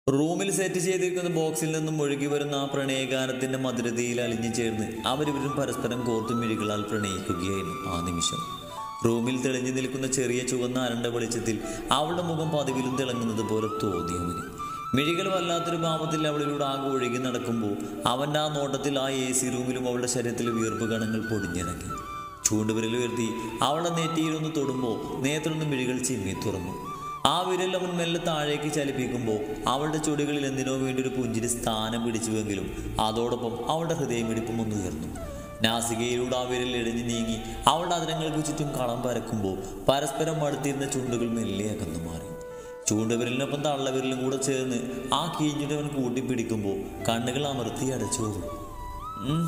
റൂമിൽ സെറ്റ് ചെയ്തിരിക്കുന്ന ബോക്സിൽ നിന്നും ഒഴുകി വരുന്ന ആ പ്രണയഗാനത്തിന്റെ മധുരതയിൽ അലിഞ്ഞു ചേർന്ന് അവരിവരും പരസ്പരം കോർത്തും മിഴികളാൽ പ്രണയിക്കുകയായിരുന്നു ആ നിമിഷം റൂമിൽ തെളിഞ്ഞു നിൽക്കുന്ന ചെറിയ ചുവന്ന അരണ്ട വെളിച്ചത്തിൽ അവളുടെ മുഖം പതിവിലും തിളങ്ങുന്നത് പോലെ തോന്നി അവന് മിഴികൾ വല്ലാത്തൊരു ഭാവത്തിൽ അവളിലൂടെ ആകെ ഒഴുകി നടക്കുമ്പോൾ അവൻ്റെ ആ നോട്ടത്തിൽ ആ എ സി റൂമിലും അവളുടെ ശരീരത്തിൽ വീർപ്പ് കണങ്ങൾ പൊടിഞ്ഞിറങ്ങി ചൂണ്ടുവിരൽ ഉയർത്തി അവളുടെ നെറ്റിയിലൊന്ന് തൊടുമ്പോൾ നേത്രൊന്ന് മിഴികൾ ചിമ്മി തുറന്നു ആ വിരൽ അവൻ മെല്ലെ താഴേക്ക് ചലിപ്പിക്കുമ്പോൾ അവളുടെ ചുടികളിൽ എന്തിനോ വേണ്ടി ഒരു പുഞ്ചിരി സ്ഥാനം പിടിച്ചുവെങ്കിലും അതോടൊപ്പം അവളുടെ ഹൃദയമിടിപ്പും ഒന്ന് ഉയർന്നു നാസികയിലൂടെ ആ വിരൽ ഇഴഞ്ഞു നീങ്ങി അവളുടെ അതിരങ്ങൾക്ക് ചുറ്റും കളം പരക്കുമ്പോൾ പരസ്പരം അടുത്തിരുന്ന ചുണ്ടുകൾ മെല്ലെ അകന്നു മാറി ചൂണ്ടുവിരലിനൊപ്പം തള്ളവിരലും കൂടെ ചേർന്ന് ആ കീഞ്ഞിട്ടവൻ കൂട്ടിപ്പിടിക്കുമ്പോൾ കണ്ണുകൾ അമർത്തി അടച്ചു പോകും ഉം.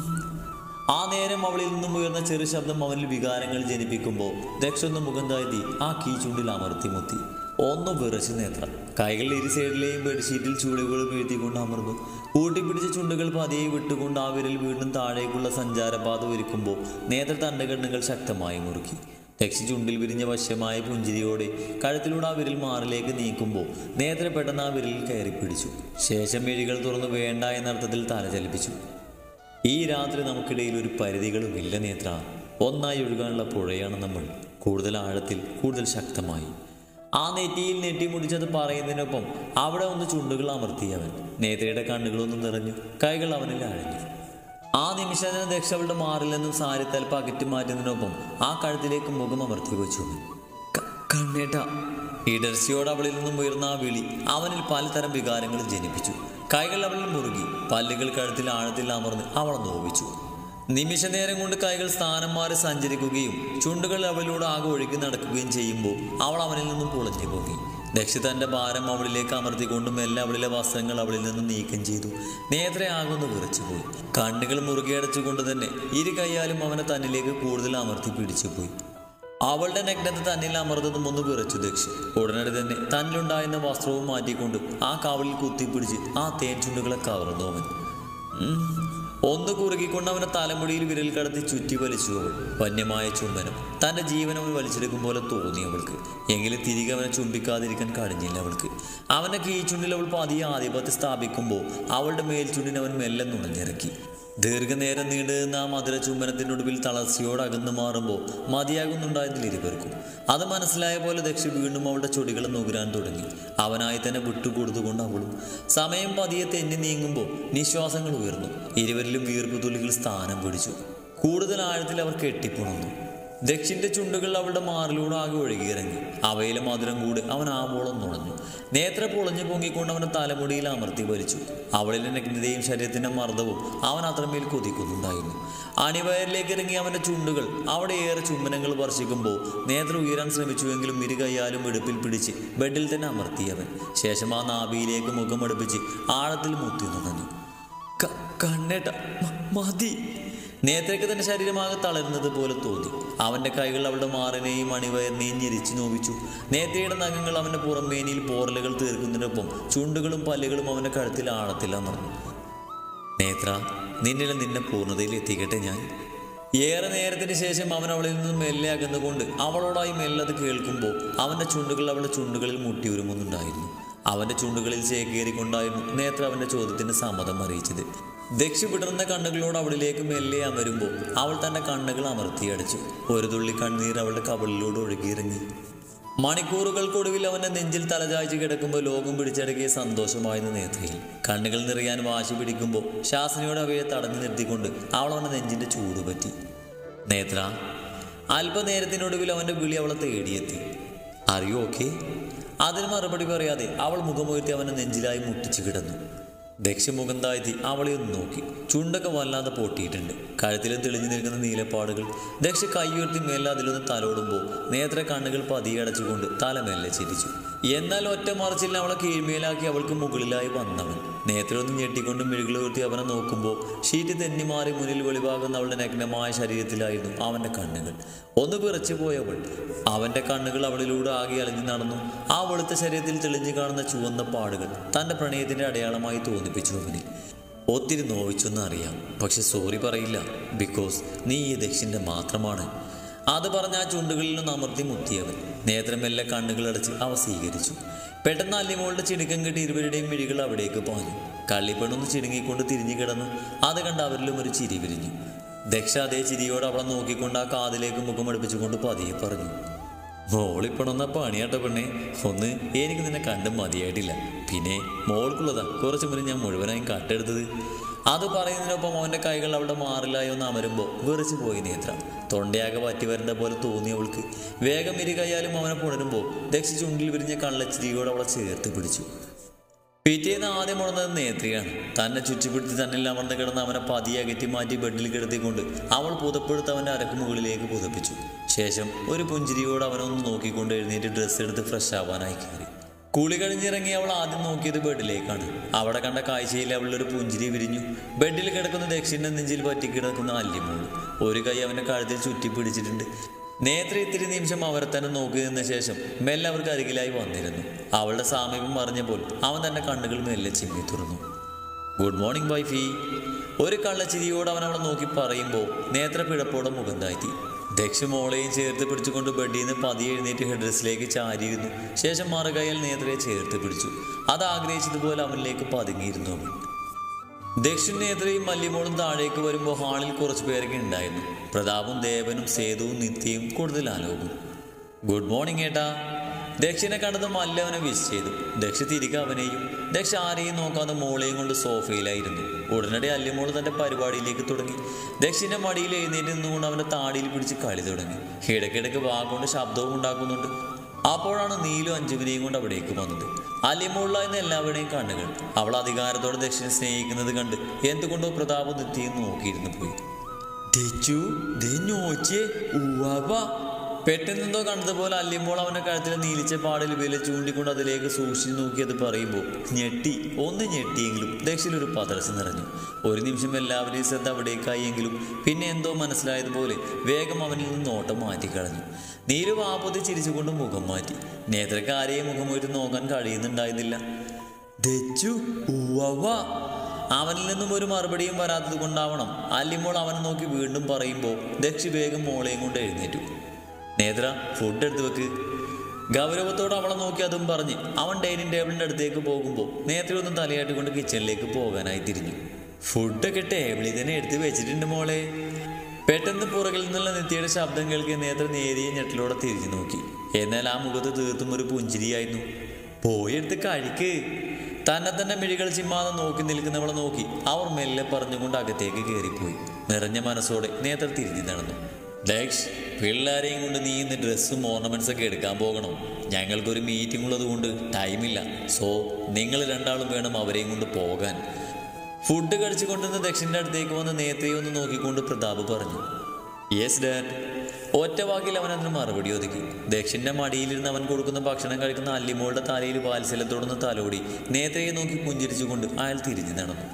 ആ നേരം അവളിൽ നിന്നും ഉയർന്ന ചെറു ശബ്ദം അവനിൽ വികാരങ്ങൾ ജനിപ്പിക്കുമ്പോൾ ദക്ഷൊന്ന് മുഖം താഴ്ത്തി ആ കീ ചുണ്ടിൽ അമർത്തി മുത്തി ഒന്ന് വിറച്ചു നേത്ര കൈകൾ ഇരു സൈഡിലെയും ബെഡ്ഷീറ്റിൽ ചൂടുകൾ വീഴ്ത്തിക്കൊണ്ട് അമർന്നു കൂട്ടിപ്പിടിച്ച ചുണ്ടുകൾ പതിയെ വിട്ടുകൊണ്ട് ആ വിരൽ വീണ്ടും താഴേക്കുള്ള സഞ്ചാരപാത ഒരുക്കുമ്പോൾ നേത്ര തൻ്റെ കണ്ണുകൾ ശക്തമായി മുറുക്കി ദക്ഷി ചുണ്ടിൽ വിരിഞ്ഞ വശ്യമായ പുഞ്ചിരിയോടെ കഴുത്തിലൂടെ ആ വിരൽ മാറിലേക്ക് നീക്കുമ്പോൾ നേത്ര പെട്ടെന്ന് ആ വിരലിൽ കയറി പിടിച്ചു ശേഷം മിഴികൾ തുറന്ന് വേണ്ട എന്ന അർത്ഥത്തിൽ തല ചലിപ്പിച്ചു ഈ രാത്രി നമുക്കിടയിൽ ഒരു പരിധികളുമില്ല നേത്ര ഒന്നായി ഒഴുകാനുള്ള പുഴയാണ് നമ്മൾ കൂടുതൽ ആഴത്തിൽ കൂടുതൽ ശക്തമായി ആ നെറ്റിയിൽ നെറ്റി മുടിച്ചത് പറയുന്നതിനൊപ്പം അവിടെ ഒന്ന് ചുണ്ടുകൾ അമർത്തിയവൻ നേത്രയുടെ കണ്ണുകളൊന്നും നിറഞ്ഞു കൈകൾ അവനിൽ അഴഞ്ഞു ആ നിമിഷം ദക്ഷ അവളുടെ മാറിൽ നിന്നും സാരി തലപ്പ് അകറ്റി മാറ്റുന്നതിനൊപ്പം ആ കഴുത്തിലേക്ക് മുഖം അമർത്തി വെച്ചു അവൻ. ക- കണ്ണേട്ട ഇടർച്ചയോട് അവളിൽ നിന്നും ഉയർന്ന ആ വിളി അവനിൽ പലതരം വികാരങ്ങൾ ജനിപ്പിച്ചു കൈകൾ അവളിൽ മുറുകി പല്ലുകൾ കഴുത്തിൽ ആഴത്തിൽ അമർന്ന് അവളെ നോവിച്ചു നിമിഷ നേരം കൊണ്ട് കൈകൾ സ്ഥാനം മാറി സഞ്ചരിക്കുകയും ചുണ്ടുകൾ അവളിലൂടെ ആകെ ഒഴുകി നടക്കുകയും ചെയ്യുമ്പോൾ അവൾ അവനിൽ നിന്നും പൊളഞ്ഞു പോകി ദക്ഷ തന്റെ ഭാരം അവളിലേക്ക് അമർത്തിക്കൊണ്ട് മെല്ലെ അവളിലെ വസ്ത്രങ്ങൾ അവളിൽ നിന്നും നീക്കം ചെയ്തു നേത്രയാകൊന്ന് വിറച്ചുപോയി കണ്ണുകൾ മുറുകെ അടച്ചുകൊണ്ട് തന്നെ ഇരു കൈയാലും അവനെ തന്നിലേക്ക് കൂടുതൽ അമർത്തി പിടിച്ചുപോയി അവളുടെ നഗ്നത തന്നിൽ അമർന്നതും ഒന്ന് വിറച്ചു ദക്ഷ് ഉടനടി തന്നെ തന്നിലുണ്ടായിരുന്ന വസ്ത്രവും മാറ്റിക്കൊണ്ട് ആ കാവലിൽ കുത്തിപ്പിടിച്ച് ആ തേൻ ചുണ്ടുകളെ കവർന്നു അവൻ ഉം. ഒന്ന് കുറുകിക്കൊണ്ട് അവനെ തലമുടിയിൽ വിരൽ കടത്തി ചുറ്റി വലിച്ചു അവൾ വന്യമായ ചുംബനം തന്റെ ജീവൻ അവൻ വലിച്ചെടുക്കും പോലെ തോന്നി അവൾക്ക് എങ്കിലും തിരികെ അവനെ ചുംബിക്കാതിരിക്കാൻ കഴിഞ്ഞില്ല അവൾക്ക് അവന്റെ കീഴ്ചുണ്ടിൽ അവൾ പതിയെ ആധിപത്യം സ്ഥാപിക്കുമ്പോൾ അവളുടെ മേൽചുണ്ടിന് അവൻ മെല്ലെ നുണഞ്ഞിറക്കി ദീർഘനേരം നീണ്ടു നിന്ന ആ മധുര ചുംബനത്തിനൊടുവിൽ തളർച്ചയോട് അകന്നു മാറുമ്പോൾ മതിയാകുന്നുണ്ടായതിൽ ഇരുവർക്കും അത് മനസ്സിലായ പോലെ ദക്ഷ വീണ്ടും അവളുടെ ചൊടികൾ നുകരാൻ തുടങ്ങി അവനായി തന്നെ വിട്ടുകൊടുത്തുകൊണ്ട് അവളും സമയം പതിയെ തെന്നി നീങ്ങുമ്പോൾ നിശ്വാസങ്ങൾ ഉയർന്നു ഇരുവരിലും വീർപ്പ് തുള്ളികൾ സ്ഥാനം പിടിച്ചു കൂടുതൽ ആഴത്തിൽ അവർ കെട്ടിപ്പുണർന്നു ദക്ഷിന്റെ ചുണ്ടുകൾ അവളുടെ മാറിലൂടെ ആകെ ഒഴുകിയിറങ്ങി അവയിലെ മധുരം കൂടി അവൻ ആവോളം നുണഞ്ഞു നേത്ര പൊളഞ്ഞു പൊങ്ങിക്കൊണ്ട് അവനെ തലമുടിയിൽ അമർത്തി വലിച്ചു അവളിലെ നഗ്നതയും ശരീരത്തിന്റെ മർദ്ദവും അവൻ അത്രമേൽ കൊതിക്കുന്നുണ്ടായിരുന്നു അണിവയറിലേക്ക് ഇറങ്ങി അവന്റെ ചുണ്ടുകൾ അവിടെ ഏറെ ചുംബനങ്ങൾ വർഷിക്കുമ്പോൾ നേത്ര ഉയരാൻ ശ്രമിച്ചുവെങ്കിലും ഇരു കൈയാലും ഇടുപ്പിൽ പിടിച്ച് ബെഡിൽ തന്നെ അമർത്തിയവൻ ശേഷം ആ നാഭിയിലേക്ക് മുഖമടുപ്പിച്ച് ആഴത്തിൽ മുത്തി നുണഞ്ഞു ക- കണ്ണേട്ട മ- മതി നേത്രയ്ക്ക് തന്റെ ശരീരമാകെ തളരുന്നത് പോലെ തോന്നി അവന്റെ കൈകൾ അവളുടെ മാറിനെയും അണിവയറിനെയും ഞെരിച്ചു നോവിച്ചു നേത്രയുടെ നഖങ്ങൾ അവന്റെ പുറമേനിയിൽ പോറലുകൾ തീർക്കുന്നതിനൊപ്പം ചുണ്ടുകളും പല്ലുകളും അവന്റെ കഴുത്തിൽ ആഴത്തിൽ അമർന്നു നേത്ര നിന്നിലെ നിന്നെ പൂർണ്ണതയിൽ എത്തിക്കട്ടെ ഞാൻ ഏറെ നേരത്തിന് ശേഷം അവൻ അവളിൽ നിന്ന് മെല്ലെ അകന്നുകൊണ്ട് അവളോടായി മെല്ലെ അത് കേൾക്കുമ്പോൾ അവന്റെ ചുണ്ടുകൾ അവളുടെ ചുണ്ടുകളിൽ മുട്ടിയുരുമുന്നുണ്ടായിരുന്നു അവന്റെ ചുണ്ടുകളിൽ ചേക്കേറിക്കൊണ്ടായിരുന്നു നേത്ര അവന്റെ ചോദ്യത്തിന് സമ്മതം അറിയിച്ചത് ദക്ഷി വിടർന്ന കണ്ണുകളോട് അവളിലേക്ക് മെല്ലെ അമരുമ്പോൾ അവൾ തന്റെ കണ്ണുകൾ അമർത്തിയടച്ചു ഒരു തുള്ളി കണ്ണീർ അവളുടെ കവളിലൂടെ ഒഴുകിയിറങ്ങി മണിക്കൂറുകൾക്കൊടുവിൽ അവന്റെ നെഞ്ചിൽ തലചായ്ച്ച് കിടക്കുമ്പോൾ ലോകം പിടിച്ചടക്കിയ സന്തോഷമായിരുന്നു നേത്രയിൽ കണ്ണുകൾ നിറയാൻ വാശി പിടിക്കുമ്പോൾ ശാസനയോട് അവയെ തടഞ്ഞു നിർത്തിക്കൊണ്ട് അവൾ അവന്റെ നെഞ്ചിന്റെ ചൂട് പറ്റി നേത്ര അല്പനേരത്തിനൊടുവിൽ അവന്റെ വിളി അവളെ തേടിയെത്തി അറിയോ ഓക്കെ അതിന് മറുപടി പറയാതെ അവൾ മുഖമുയർത്തി അവന്റെ നെഞ്ചിലായി മുട്ടിച്ചു കിടന്നു ദക്ഷിമുഖം താഴ്ത്തി അവളെ ഒന്ന് നോക്കി ചുണ്ടൊക്കെ വല്ലാതെ പൊട്ടിയിട്ടുണ്ട് കഴുത്തിലും തെളിഞ്ഞു നിൽക്കുന്ന നീലപ്പാടുകൾ ദക്ഷ കൈയുയർത്തി മേലെ അതിലൊന്ന് തലോടുമ്പോൾ നേത്ര കണ്ണുകൾ പതിയെ അടച്ചുകൊണ്ട് തല മെല്ലെ ചിരിച്ചു എന്നാൽ ഒറ്റ മറിച്ചില്ല അവളെ കീഴ്മേലാക്കി അവൾക്ക് മുകളിലായി വന്നവൻ നേത്രമൊന്ന് ഞെട്ടിക്കൊണ്ട് മിഴുകൾ ഉയർത്തി അവനെ നോക്കുമ്പോൾ ഷീറ്റ് തെന്നി മാറി മുന്നിൽ വെളിവാകുന്ന അവളുടെ നഗ്നമായ ശരീരത്തിലായിരുന്നു അവന്റെ കണ്ണുകൾ ഒന്ന് വിറച്ചു പോയവൾ അവന്റെ കണ്ണുകൾ അവളിലൂടെ ആകെ അലഞ്ഞു നടന്നു ആ വെളുത്ത ശരീരത്തിൽ തെളിഞ്ഞു കാണുന്ന ചുവന്ന പാടുകൾ തന്റെ പ്രണയത്തിന്റെ അടയാളമായി തോന്നിപ്പിച്ചു അവനിൽ ഒത്തിരി നോവിച്ചൊന്നും അറിയാം പക്ഷെ സോറി പറയില്ല ബിക്കോസ് നീ ഈ ദക്ഷിന്റെ മാത്രമാണ് അത് പറഞ്ഞ ആ ചുണ്ടുകളിൽ നിന്ന് അമർത്തി മുത്തിയവൻ നേത്രമെല്ലെ കണ്ണുകളടച്ച് അവ സ്വീകരിച്ചു പെട്ടെന്ന് അല്ലിമോളുടെ ചിടുക്കം കെട്ടി ഇരുവരുടെയും മിഴികൾ അവിടേക്ക് പാഞ്ഞു കള്ളിപ്പെണ്ണൊന്ന് ചിടുങ്ങിക്കൊണ്ട് തിരിഞ്ഞു കിടന്നു അത് കണ്ട് അവരിലും ഒരു ചിരി വിരിഞ്ഞു ദക്ഷ അതേ ചിരിയോട് അവളെ നോക്കിക്കൊണ്ട് ആ കാതിലേക്ക് മുഖം അടുപ്പിച്ചുകൊണ്ട് പതിയെ പറഞ്ഞു മോളിപ്പണൊന്ന പണിയാട്ട പെണ്ണെ ഒന്ന് എനിക്ക് നിന്നെ കണ്ടും മതിയായിട്ടില്ല പിന്നെ മോൾക്കുള്ളതാ കുറച്ചു മുന്നേ ഞാൻ മുഴുവനായും കട്ടെടുത്തത് അത് പറയുന്നതിനൊപ്പം അവൻ്റെ കൈകൾ അവിടെ മാറില്ലായി ഒന്ന് അമരുമ്പോൾ വിറച്ചു പോയി നേത്ര തൊണ്ടയാകെ പറ്റി വരേണ്ട പോലെ തോന്നി അവൾക്ക് വേഗം ഇരു കൈയാലും അവനെ പുണരുമ്പോൾ ദക്ഷ ചുണ്ടിൽ വിരിഞ്ഞ കള്ളച്ചിരിയോട് അവളെ ചേർത്ത് പിടിച്ചു പിറ്റേന്ന് ആദ്യം ഉണർന്നത് നേത്രിയാണ് തന്നെ ചുറ്റിപ്പിടിച്ച് തന്നിൽ അമർന്ന് കിടന്ന് അവനെ പതിയെ അകറ്റി മാറ്റി ബെഡിൽ കിടത്തിക്കൊണ്ട് അവൾ പുതപ്പെടുത്ത് അവൻ്റെ അരക്ക് മുകളിലേക്ക് പുതപ്പിച്ചു ശേഷം ഒരു പുഞ്ചിരിയോട് അവനൊന്ന് നോക്കിക്കൊണ്ട് എഴുന്നേറ്റ് ഡ്രസ്സ് എടുത്ത് ഫ്രഷ് ആവാനായി കയറി കുളി കഴിഞ്ഞിറങ്ങി അവൾ ആദ്യം നോക്കിയത് ബെഡിലേക്കാണ് അവിടെ കണ്ട കാഴ്ചയിൽ അവളൊരു പുഞ്ചിരി വിരിഞ്ഞു ബെഡിൽ കിടക്കുന്ന ദക്ഷിണ നെഞ്ചിൽ പറ്റി കിടക്കുന്ന അല്ലിമോള് ഒരു കൈ അവൻ്റെ കഴുത്തിൽ ചുറ്റി പിടിച്ചിട്ടുണ്ട് നേത്ര ഇത്തിരി നിമിഷം അവരെ തന്നെ നോക്കി നിന്ന ശേഷം മെല്ലെ അവർക്ക് അരികിലായി വന്നിരുന്നു അവളുടെ സാമീപ്യം അറിഞ്ഞപ്പോൾ അവൻ തന്റെ കണ്ണുകൾ മെല്ലെ ചിമ്മി തുറന്നു ഗുഡ് മോർണിംഗ് വൈഫി ഒരു കള്ളച്ചിരിയോട് അവൻ അവളെ നോക്കി പറയുമ്പോൾ നേത്ര പിഴപ്പോടെ മുഖം താഴ്ത്തി ദക്ഷ മോളെയും ചേർത്ത് പിടിച്ചുകൊണ്ട് ബെഡിൽ നിന്ന് പതിയെ എഴുന്നേറ്റ് ഹെഡ്രസിലേക്ക് ചാരിയിരുന്നു ശേഷം മറുകൈയിൽ നേത്രയെ ചേർത്ത് പിടിച്ചു അത് ആഗ്രഹിച്ചതുപോലെ അവനിലേക്ക് പതുങ്ങിയിരുന്നു അവൻ ദക്ഷിണ നേത്രയും മല്ലിമോളും താഴേക്ക് വരുമ്പോൾ ഹാളിൽ കുറച്ച് പേരൊക്കെ ഉണ്ടായിരുന്നു പ്രതാപും ദേവനും സേതുവും നിത്യയും കൂടുതൽ ആലോകും ഗുഡ് മോർണിംഗ് ഏട്ടാ ദക്ഷിണെ കണ്ടത് മല്ല അവനെ വിഷ് ചെയ്തു ദക്ഷ തിരികെ അവനെയും ദക്ഷ ആരെയും നോക്കാതെ മോളെയും കൊണ്ട് സോഫയിലായിരുന്നു ഉടനടി അല്ലിമോള് തന്റെ പരിപാടിയിലേക്ക് തുടങ്ങി ദക്ഷിന്റെ മടിയിൽ എഴുന്നേറ്റ് നിന്നുകൊണ്ട് അവന്റെ താടിയിൽ പിടിച്ച് കളി തുടങ്ങി ഇടയ്ക്കിടയ്ക്ക് വാഗോണ്ട് ശബ്ദവും ഉണ്ടാക്കുന്നുണ്ട് അപ്പോഴാണ് നീലു അഞ്ജുവിനെയും കൊണ്ട് അവിടേക്ക് വന്നത് അലിമുള്ളായിരുന്ന എല്ലാവരുടെയും കണ്ണുകൾ അവൾ അധികാരത്തോടെ ദക്ഷിണ സ്നേഹിക്കുന്നത് കണ്ട് എന്തുകൊണ്ടോ പ്രതാപ നിത്യയും നോക്കിയിരുന്നു പോയി ദച്ചു ദേ നോച്ചേ ഉവ്വ പെട്ടെന്നെന്തോ കണ്ടതുപോലെ അല്ലിമ്പോൾ അവന്റെ കഴുത്തിൽ നീലിച്ച പാടിൽ വില ചൂണ്ടിക്കൊണ്ട് അതിലേക്ക് സൂക്ഷിച്ചു നോക്കിയത് പറയുമ്പോൾ ഞെട്ടി ഒന്ന് ഞെട്ടിയെങ്കിലും ദക്ഷിൽ ഒരു പതർച്ച നിറഞ്ഞു ഒരു നിമിഷം എല്ലാവരെയും ശ്രദ്ധ അവിടേക്കായെങ്കിലും പിന്നെ എന്തോ മനസ്സിലായതുപോലെ വേഗം അവനിൽ നിന്ന് നോട്ടം മാറ്റിക്കളഞ്ഞു നീര് വാപ്പൊത്തി ചിരിച്ചുകൊണ്ട് മുഖം മാറ്റി നേത്രക്ക് ആരെയും മുഖമൊരു നോക്കാൻ കഴിയുന്നുണ്ടായിരുന്നില്ല ദച്ചു ഉവ്വ അവനിൽ നിന്നും ഒരു മറുപടിയും വരാത്തത് കൊണ്ടാവണം അല്ലിമോൾ അവനെ നോക്കി വീണ്ടും പറയുമ്പോൾ ദക്ഷി വേഗം മോളെയും കൊണ്ട് എഴുന്നേറ്റു നേത്ര ഫുഡ് എടുത്ത് വെക്ക് ഗൗരവത്തോടെ അവളെ നോക്കി അതും പറഞ്ഞ് അവൻ ഡൈനിങ് ടേബിളിൻ്റെ അടുത്തേക്ക് പോകുമ്പോൾ നേത്ര ഒന്നും തലയാട്ടിക്കൊണ്ട് കിച്ചണിലേക്ക് പോകാനായി തിരിഞ്ഞു ഫുഡൊക്കെ ടേബിളിൽ തന്നെ എടുത്ത് വെച്ചിട്ടുണ്ട് മോളെ പെട്ടെന്ന് പുറകിൽ നിന്നുള്ള നിത്യയുടെ ശബ്ദം കേൾക്കിയ നേത്ര നേരിയ ഞെട്ടിലൂടെ തിരിഞ്ഞു നോക്കി എന്നാൽ ആ മുഖത്ത് തീർത്തും ഒരു പുഞ്ചിരിയായിരുന്നു പോയെടുത്ത് കഴിക്ക് തന്നെ തന്നെ മിഴികൾ ചിമ്മാതെ നോക്കി നിൽക്കുന്നവളെ നോക്കി അവർ മെല്ലെ പറഞ്ഞുകൊണ്ട് അകത്തേക്ക് കയറിപ്പോയി നിറഞ്ഞ മനസ്സോടെ നേത്ര തിരിഞ്ഞു നടന്നു ഡേക്ഷ് പിള്ളേരെയും കൊണ്ട് നീ ഇന്ന് ഡ്രസ്സും ഓർണമെന്റ്സ് ഒക്കെ എടുക്കാൻ പോകണം ഞങ്ങൾക്കൊരു മീറ്റിംഗ് ഉള്ളത് കൊണ്ട് ടൈമില്ല സോ നിങ്ങൾ രണ്ടാളും വേണം അവരെയും കൊണ്ട് പോകാൻ ഫുഡ് കഴിച്ചു കൊണ്ടുവന്ന് ദക്ഷിന്റെ അടുത്തേക്ക് വന്ന് നേത്രയെ ഒന്ന് നോക്കിക്കൊണ്ട് പ്രതാപ് പറഞ്ഞു യെസ് ഡാഡ് ഒറ്റ വാക്കിൽ അവൻ അതിന് മറുപടി ഒതുക്കി ദക്ഷിന്റെ മടിയിലിരുന്ന് അവൻ കൊടുക്കുന്ന ഭക്ഷണം കഴിക്കുന്ന അല്ലിമോളുടെ തലയിൽ വാത്സല്യത്തോടൊന്ന് തലോടി നേത്രയെ നോക്കി പുഞ്ചിരിച്ചുകൊണ്ട് അയാൾ തിരിഞ്ഞു നടന്നു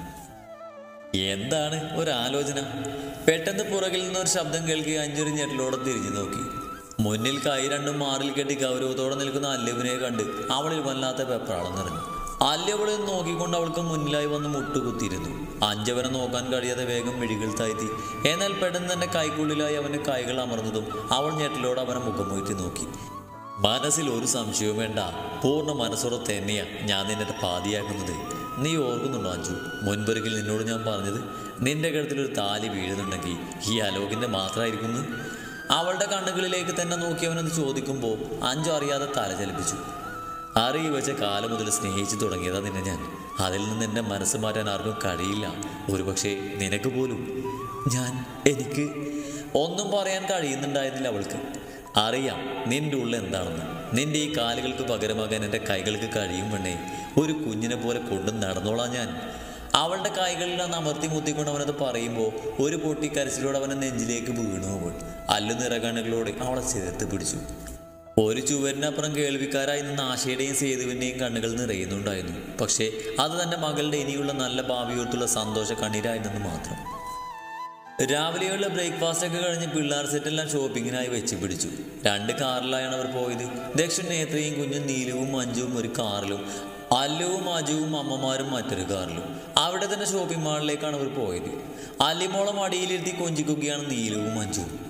എന്താണ് ഒരാലോചന പെട്ടെന്ന് പുറകിൽ നിന്ന് ഒരു ശബ്ദം കേൾക്കുക അഞ്ചൊരു ഞെട്ടലോടെ തിരിഞ്ഞു നോക്കി മുന്നിൽ കൈ രണ്ടും മാറിൽ കെട്ടി ഗൗരവത്തോടെ നിൽക്കുന്ന അല്ലുവിനെ കണ്ട് അവളിൽ വല്ലാത്ത പെപ്രാളം നിറഞ്ഞു അല്ലവളെ നോക്കിക്കൊണ്ട് അവൾക്ക് മുന്നിലായി വന്ന് മുട്ടുകുത്തിയിരുന്നു അഞ്ചവനെ നോക്കാൻ കഴിയാതെ വേഗം മിഴികൾ താഴ്ത്തി എന്നാൽ പെട്ടെന്ന് തന്നെ കൈക്കുള്ളിലായി അവന്റെ കൈകൾ അമർന്നതും അവൾ ഞെട്ടലോടെ അവനെ മുഖമുയറ്റി നോക്കി മനസ്സിൽ ഒരു സംശയവും വേണ്ട പൂർണ്ണ മനസ്സോടെ തന്നെയാ ഞാൻ നിന്നെ പാതിയാക്കുന്നത് നീ ഓർക്കുന്നുണ്ടോ അഞ്ചു മുൻപൊരിക്കൽ നിന്നോട് ഞാൻ പറഞ്ഞത് നിന്റെ കഴുത്തിലൊരു താലി വീഴുന്നുണ്ടെങ്കിൽ ഈ അലോകിന്റെ മാത്രമായിരിക്കുന്നു അവളുടെ കണ്ണുകളിലേക്ക് തന്നെ നോക്കി അവനത് ചോദിക്കുമ്പോൾ അഞ്ചു അറിയാതെ തല ചലിപ്പിച്ചു അറിയി വെച്ച കാലം മുതൽ സ്നേഹിച്ചു തുടങ്ങിയതാ നിന്നെ ഞാൻ അതിൽ നിന്ന് എന്റെ മനസ്സ് മാറ്റാൻ ആർക്കും കഴിയില്ല ഒരുപക്ഷെ നിനക്ക് പോലും ഞാൻ എനിക്ക് ഒന്നും പറയാൻ കഴിയുന്നുണ്ടായിരുന്നില്ല അവൾക്ക് അറിയാം നിന്റെ ഉള്ളിൽ എന്താണെന്ന് നിന്റെ ഈ കാലുകൾക്ക് പകരമാകാൻ എൻ്റെ കൈകൾക്ക് കഴിയും പെണ്ണേ ഒരു കുഞ്ഞിനെ പോലെ കൊണ്ടു നടന്നോളാം ഞാൻ അവളുടെ കൈകളിൽ അന്ന് അമർത്തി മുത്തിക്കൊണ്ട് അവനത് പറയുമ്പോൾ ഒരു പൊട്ടിക്കരച്ചിലൂടെ അവനെ നെഞ്ചിലേക്ക് വീണു അവൾ അല്ലു നിറകണ്ണുകളോടെ അവളെ ചേർത്ത് പിടിച്ചു ഒരു ചുവരിനപ്പുറം കേൾവിക്കാരായി നിന്ന ആശയുടെയും സേതുവിൻ്റെയും കണ്ണുകൾ നിറയുന്നുണ്ടായിരുന്നു പക്ഷേ അത് തൻ്റെ മകളുടെ ഇനിയുള്ള നല്ല ഭാവിയോർത്തുള്ള സന്തോഷ കണ്ണീരായിരുന്നെന്ന് മാത്രം രാവിലെയുള്ള ബ്രേക്ക്ഫാസ്റ്റ് ഒക്കെ കഴിഞ്ഞ് പിള്ളേർ സെറ്റെല്ലാം ഷോപ്പിങ്ങിനായി വെച്ച് പിടിച്ചു രണ്ട് കാറിലായാണ് അവർ പോയത് ദക്ഷിൺ നേത്രയും കുഞ്ഞും നീലുവും മഞ്ജുവും ഒരു കാറിലും അല്ലുവും അജുവും അമ്മമാരും മറ്റൊരു കാറിലും അവിടെ തന്നെ ഷോപ്പിംഗ് മാളിലേക്കാണ് അവർ പോയത് അല്ലിമോളം അടിയിലിരുത്തി കൊഞ്ചിക്കുകയാണ് നീലുവും മഞ്ജുവും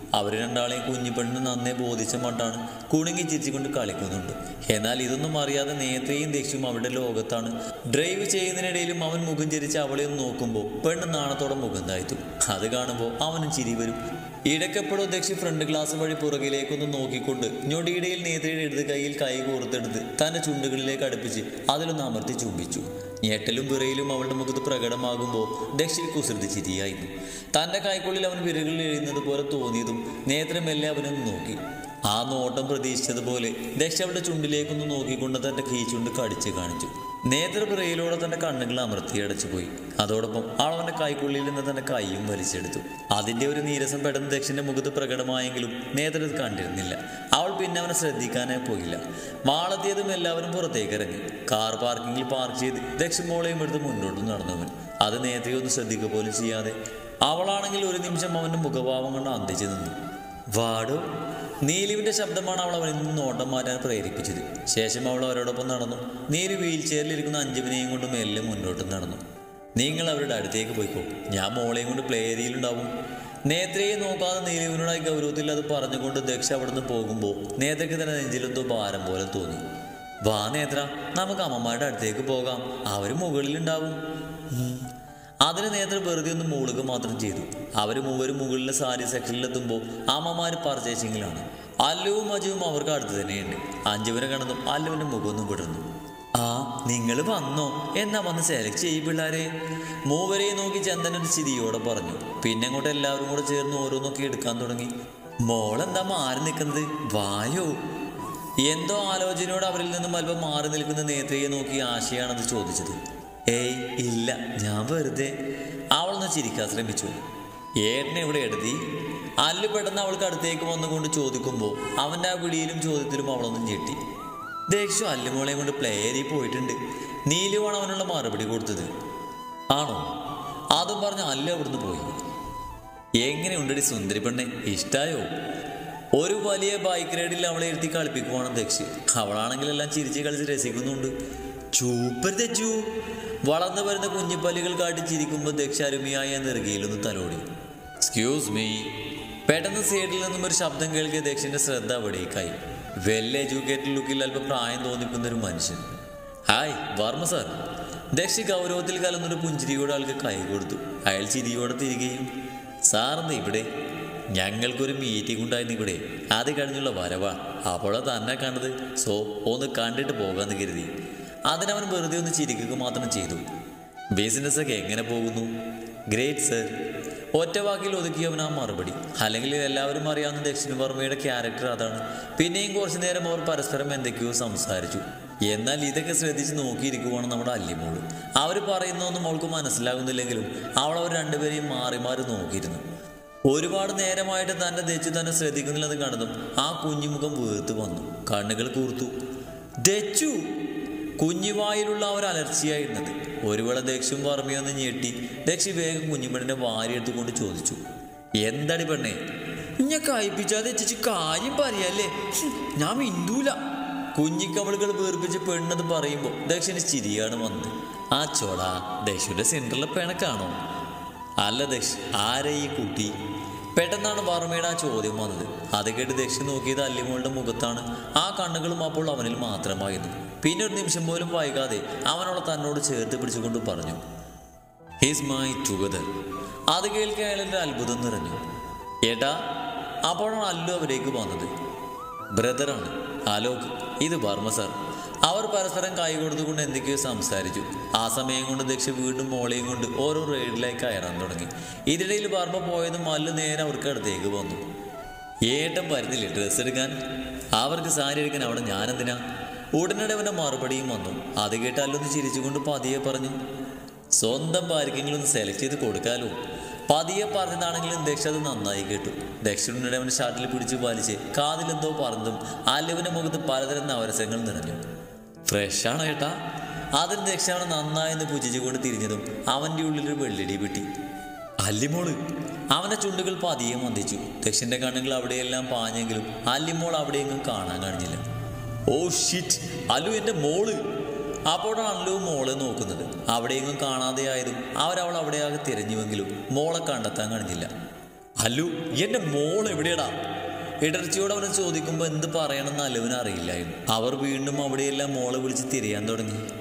അവർ രണ്ടാളെയും കുഞ്ഞിപ്പെണ്ണിന് നന്നേ ബോധിച്ച മട്ടാണ് കുണുങ്ങി ചിരിച്ചുകൊണ്ട് കളിക്കുന്നുണ്ട് എന്നാൽ ഇതൊന്നും അറിയാതെ നേത്രയും ദക്ഷിയും അവരുടെ ലോകത്താണ് ഡ്രൈവ് ചെയ്യുന്നതിനിടയിലും അവൻ മുഖം ചിരിച്ച് അവളെ ഒന്ന് നോക്കുമ്പോൾ പെണ്ണ് നാണത്തോടെ മുഖം താഴ്ത്തു അത് കാണുമ്പോൾ അവനും ചിരി വരും ഇടയ്ക്കെപ്പോഴും ദക്ഷി ഫ്രണ്ട് ഗ്ലാസ് വഴി പുറകിലേക്കൊന്ന് നോക്കിക്കൊണ്ട് ഞൊടിയിടയിൽ നേത്രയുടെ ഇടത് കൈയിൽ കൈ കോർത്തെടുത്ത് തന്റെ ചുണ്ടുകളിലേക്ക് അടുപ്പിച്ച് അതിലൊന്ന് അമർത്തി ചുംബിച്ചു ഞെട്ടലും വിറയിലും അവളുടെ മുഖത്ത് പ്രകടമാകുമ്പോൾ ദക്ഷി കുസൃതി ചിരിയായിരുന്നു തന്റെ കൈക്കുള്ളിൽ അവൻ വിരകളിൽ എഴുതുന്നത് പോലെ തോന്നിയതും നേത്രമെല്ലെ അവനൊന്ന് നോക്കി ആ നോട്ടം പ്രതീക്ഷിച്ചതുപോലെ ദക്ഷ അവളുടെ ചുണ്ടിലേക്കൊന്ന് നോക്കിക്കൊണ്ട് തന്റെ കീച്ചുണ്ട് കടിച്ച് കാണിച്ചു നേത്രപിറയിലൂടെ തന്റെ കണ്ണുകൾ അമർത്തി അടച്ചുപോയി അതോടൊപ്പം അവൾ അവന്റെ കൈക്കുള്ളിൽ നിന്ന് തന്റെ കൈയും വലിച്ചെടുത്തു അതിന്റെ ഒരു നീരസം പെട്ടെന്ന് ദക്ഷിന്റെ മുഖത്ത് പ്രകടമായെങ്കിലും നേത്ര ഇത് കണ്ടിരുന്നില്ല അവൾ പിന്നെ അവനെ ശ്രദ്ധിക്കാനേ പോയില്ല മാളത്തിയതും എല്ലാവരും പുറത്തേക്ക് ഇറങ്ങി കാർ പാർക്കിങ്ങിൽ പാർക്ക് ചെയ്ത് ദക്ഷിൺ മോളെയും എടുത്ത് മുന്നോട്ട് നടന്നവൻ അത് നേത്രയൊന്നും ശ്രദ്ധിക്കുക പോലും ചെയ്യാതെ അവളാണെങ്കിൽ ഒരു നിമിഷം അവന്റെ മുഖഭാവം കൊണ്ട് അന്തിച്ചു നിന്നു വാടോ നീലുവിന്റെ ശബ്ദമാണ് അവൾ അവനിൽ നിന്ന് നോട്ടം മാറ്റാൻ പ്രേരിപ്പിച്ചത് ശേഷം അവൾ അവരോടൊപ്പം നടന്നു നീലു വീൽ ചെയറിലിരിക്കുന്ന അഞ്ജുവിനെയും കൊണ്ട് മെല്ലെ മുന്നോട്ട് നടന്നു നിങ്ങൾ അവരുടെ അടുത്തേക്ക് പോയിക്കോ ഞാൻ മോളെയും കൊണ്ട് പ്ലേ ഏരിയയിലുണ്ടാവും നേത്രയെ നോക്കാതെ നീലുവിനോടായി ഗൗരവത്തിൽ അത് പറഞ്ഞുകൊണ്ട് ദക്ഷ അവിടുന്ന് പോകുമ്പോൾ നേത്രയ്ക്ക് തന്നെ നെഞ്ചിലെന്തോ ഭാരം പോലെ തോന്നി വാ നേത്ര നമുക്ക് അമ്മമാരുടെ അടുത്തേക്ക് പോകാം അവർ മുകളിലുണ്ടാവും ഉം. അതിന് നേത്ര വെറുതെ ഒന്ന് മൂളുക മാത്രം ചെയ്തു അവർ മൂവരും മുകളിലെ സാരി സെക്ഷനിലെത്തുമ്പോൾ അമ്മമാർ പർച്ചേസിങ്ങിലാണ് അല്ലുവും അജുവും അവർക്ക് അടുത്ത് തന്നെയുണ്ട് അഞ്ജുവിനെ കണ്ടതും അല്ലുവിൻ്റെ മുഖമൊന്നും വിടർന്നു ആ നിങ്ങൾ വന്നോ എന്നാ വന്ന് സെലക്ട് ചെയ്യും പിള്ളേരെ മൂവരെയും നോക്കി ചന്ദൻ ഒരു ചിരിയോടെ പറഞ്ഞു പിന്നെ അങ്ങോട്ട് എല്ലാവരും കൂടെ ചേർന്ന് ഓരോന്നൊക്കെ എടുക്കാൻ തുടങ്ങി മോളെന്താ മാറി നിൽക്കുന്നത് വായോ എന്തോ ആലോചനയോട് അവരിൽ നിന്നും അല്പം മാറി നിൽക്കുന്ന നേത്രയെ നോക്കി ആശയാണത് ചോദിച്ചത് ഏയ് ഇല്ല ഞാൻ വെറുതെ അവളൊന്ന് ചിരിക്കാൻ ശ്രമിച്ചു ഏട്ടനെ ഇവിടെ എഴുതി അല്ലു പെട്ടെന്ന് അവൾക്ക് അടുത്തേക്ക് വന്നുകൊണ്ട് ചോദിക്കുമ്പോൾ അവൻ്റെ ആ വിളിയിലും ചോദ്യത്തിലും അവളൊന്നും ഞെട്ടി ദേക്ഷു അല്ലുമോളെയും കൊണ്ട് പ്ലേ ഏരിയ പോയിട്ടുണ്ട് നീലുവാണ് അവനുള്ള മറുപടി കൊടുത്തത് ആണോ അതും പറഞ്ഞ് അല്ലു അവിടുന്ന് പോയി എങ്ങനെയുണ്ടടി സുന്ദരി പെണ്ണെ ഇഷ്ടായോ ഒരു വലിയ ബൈക്ക് റൈഡിൽ അവളെ ഇരുത്തി കളിപ്പിക്കുവാണ് ദക്ഷി അവളാണെങ്കിൽ എല്ലാം ചിരിച്ച് കളിച്ച് രസിക്കുന്നുണ്ട് ചൂപ്പർ തെച്ചു വളർന്നു വരുന്ന കുഞ്ഞിപ്പല്ലുകൾ കാട്ടി ചിരിക്കുമ്പോൾ ദക്ഷ അരുമയായ നെറുകയിലൊന്ന് തലോടി എക്സ്ക്യൂസ് മീ പെട്ടെന്ന് സൈഡിൽ നിന്നും ഒരു ശബ്ദം കേൾക്കിയ ദക്ഷിന്റെ ശ്രദ്ധ അവിടേക്കായി വെൽ എഡ്യൂക്കേറ്റഡ് ലുക്കിൽ അല്പം പ്രായം തോന്നിക്കുന്ന ഒരു മനുഷ്യൻ ഹായ് വർമ്മ സാർ ദക്ഷി ഗൗരവത്തിൽ കലർന്നൊരു പുഞ്ചിരിയോടെ ആൾക്ക് കൈ കൊടുത്തു അയാൾ ചിരിയോടെ തിരികെയും സാറിന്ന് ഇവിടെ ഞങ്ങൾക്കൊരു മീറ്റിംഗ് ഉണ്ടായിരുന്നു ഇവിടെ അത് കഴിഞ്ഞുള്ള വരവാ അപ്പോഴാ തന്നെ കണ്ടത് സോ ഒന്ന് കണ്ടിട്ട് പോകാമെന്ന് കരുതി അതിനവൻ വെറുതെ ഒന്ന് ചിരിക്കുക മാത്രം ചെയ്തു ബിസിനസ് ഒക്കെ എങ്ങനെ പോകുന്നു ഗ്രേറ്റ് സർ ഒറ്റ വാക്കിൽ ഒതുക്കിയവൻ ആ മറുപടി അല്ലെങ്കിൽ എല്ലാവരും അറിയാവുന്ന ദക്ഷിണ വർമ്മയുടെ ക്യാരക്ടർ അതാണ് പിന്നെയും കുറച്ചു നേരം അവർ പരസ്പരം എന്തൊക്കെയോ സംസാരിച്ചു എന്നാൽ ഇതൊക്കെ ശ്രദ്ധിച്ച് നോക്കിയിരിക്കുവാണ് നമ്മുടെ അല്ലിമോള് അവർ പറയുന്നതൊന്നും അവൾക്ക് മനസ്സിലാകുന്നില്ലെങ്കിലും അവൾ അവർ രണ്ടുപേരെയും മാറി മാറി നോക്കിയിരുന്നു ഒരുപാട് നേരമായിട്ട് തന്നെ ദച്ചു തന്നെ ശ്രദ്ധിക്കുന്നില്ലെന്ന് കണ്ടതും ആ കുഞ്ഞുമുഖം വീർത്ത് വന്നു കണ്ണുകൾ കൂർത്തു ദച്ചു കുഞ്ഞുവായിലുള്ള ആ ഒരു അലർച്ചയായിരുന്നത് ഒരു വേള ദക്ഷും വർമ്മയൊന്ന് ഞെട്ടി ദക്ഷി വേഗം കുഞ്ഞുപെണ്ണിനെ വാരിയെടുത്തുകൊണ്ട് ചോദിച്ചു എന്താടി പെണ്ണേ ഞാൻ കഴിപ്പിച്ചാതെ ചേച്ചി കാര്യം പറയല്ലേ ഹും, ഞാൻ മിണ്ടൂല കുഞ്ഞിക്കവളുകൾ വീർപ്പിച്ച് പെണ്ണത് പറയുമ്പോൾ ദക്ഷിന് ചിരിയാണ് വന്നത് ആ ചോള ദക്ഷുന്റെ സെന്ററിലെ പിണക്കാണോ അല്ല ദക്ഷ് ആരെ ഈ കുട്ടി പെട്ടെന്നാണ് വർമ്മയുടെ ആ ചോദ്യം വന്നത് അത് കേട്ട് ദക്ഷി നോക്കിയത് അല്ലിമോളുടെ മുഖത്താണ് ആ കണ്ണുകളും അപ്പോൾ അവനിൽ മാത്രമായിരുന്നു പിന്നെ ഒരു നിമിഷം പോലും വൈകാതെ അവനോളെ തന്നോട് ചേർത്ത് പിടിച്ചുകൊണ്ട് പറഞ്ഞു ഹിസ് മൈ ടുഗദർ അത് കേൾക്കാൻ അയാളിൻ്റെ അത്ഭുതം നിറഞ്ഞു ഏട്ടാ അപ്പോഴാണ് അല്ലു അവരേക്ക് വന്നത് ബ്രദറാണ് അലോക് ഇത് വർമ്മ സാർ അവർ പരസ്പരം കൈ കൊടുത്തുകൊണ്ട് എന്തൊക്കെയോ സംസാരിച്ചു ആ സമയം കൊണ്ട് ദക്ഷ വീണ്ടും മോളെയും കൊണ്ട് ഓരോ റൈഡിലേക്ക് കയറാൻ തുടങ്ങി ഇതിനിടയിൽ വർമ്മ പോയതും അല്ലു നേരെ അവർക്ക് അടുത്തേക്ക് വന്നു ഏട്ടൻ വരുന്നില്ലേ ഡ്രസ്സ് എടുക്കാൻ അവർക്ക് സാരി എടുക്കാൻ അവിടെ ഞാനെന്തിനാ ഉടനടി അവൻ്റെ മറുപടിയും വന്നു അത് കേട്ട് അല്ലൊന്ന് ചിരിച്ചുകൊണ്ട് പതിയെ പറഞ്ഞു സ്വന്തം ഭാര്യക്കെങ്കിലും ഒന്ന് സെലക്ട് ചെയ്ത് കൊടുക്കാലോ പതിയെ പറഞ്ഞതാണെങ്കിലും ദക്ഷ അത് നന്നായി കേട്ടു ദക്ഷിണയുടെ അവൻ്റെ ഷർട്ടിൽ പിടിച്ചു വലിച്ച് കാതിലെന്തോ പറഞ്ഞതും അല്ലുവിൻ്റെ മുഖത്ത് പലതരം നവരസങ്ങൾ നിറഞ്ഞു ഫ്രഷാണോ ഏട്ടാ അതിന് ദക്ഷാണ് നന്നായെന്ന് പുജിച്ചുകൊണ്ട് തിരിഞ്ഞതും അവൻ്റെ ഉള്ളിലൊരു വെള്ളിടി പെട്ടി അല്ലിമോള് അവന്റെ ചുണ്ടുകൾ പതിയെ മന്ദിച്ചു ദക്ഷിന്റെ കണ്ണുകൾ അവിടെയെല്ലാം പാഞ്ഞെങ്കിലും അല്ലിമോൾ അവിടെയെങ്ങും കാണാൻ കഴിഞ്ഞില്ല ഓ ഷിറ്റ് അല്ലു എൻ്റെ മോള് അപ്പോഴാണ് അല്ലു മോളെ നോക്കുന്നത് അവിടെയെങ്ങും കാണാതെ ആയതും അവരവൾ അവിടെയാകെ തിരഞ്ഞുവെങ്കിലും മോളെ കണ്ടെത്താൻ കഴിഞ്ഞില്ല അല്ലു എന്റെ മോൾ എവിടെയാടാ ഇടർച്ചയോട് അവനെ ചോദിക്കുമ്പോൾ എന്ത് പറയണമെന്ന് അലുവിന് അറിയില്ലായിരുന്നു അവർ വീണ്ടും അവിടെയെല്ലാം മോളെ വിളിച്ച് തിരയാൻ തുടങ്ങി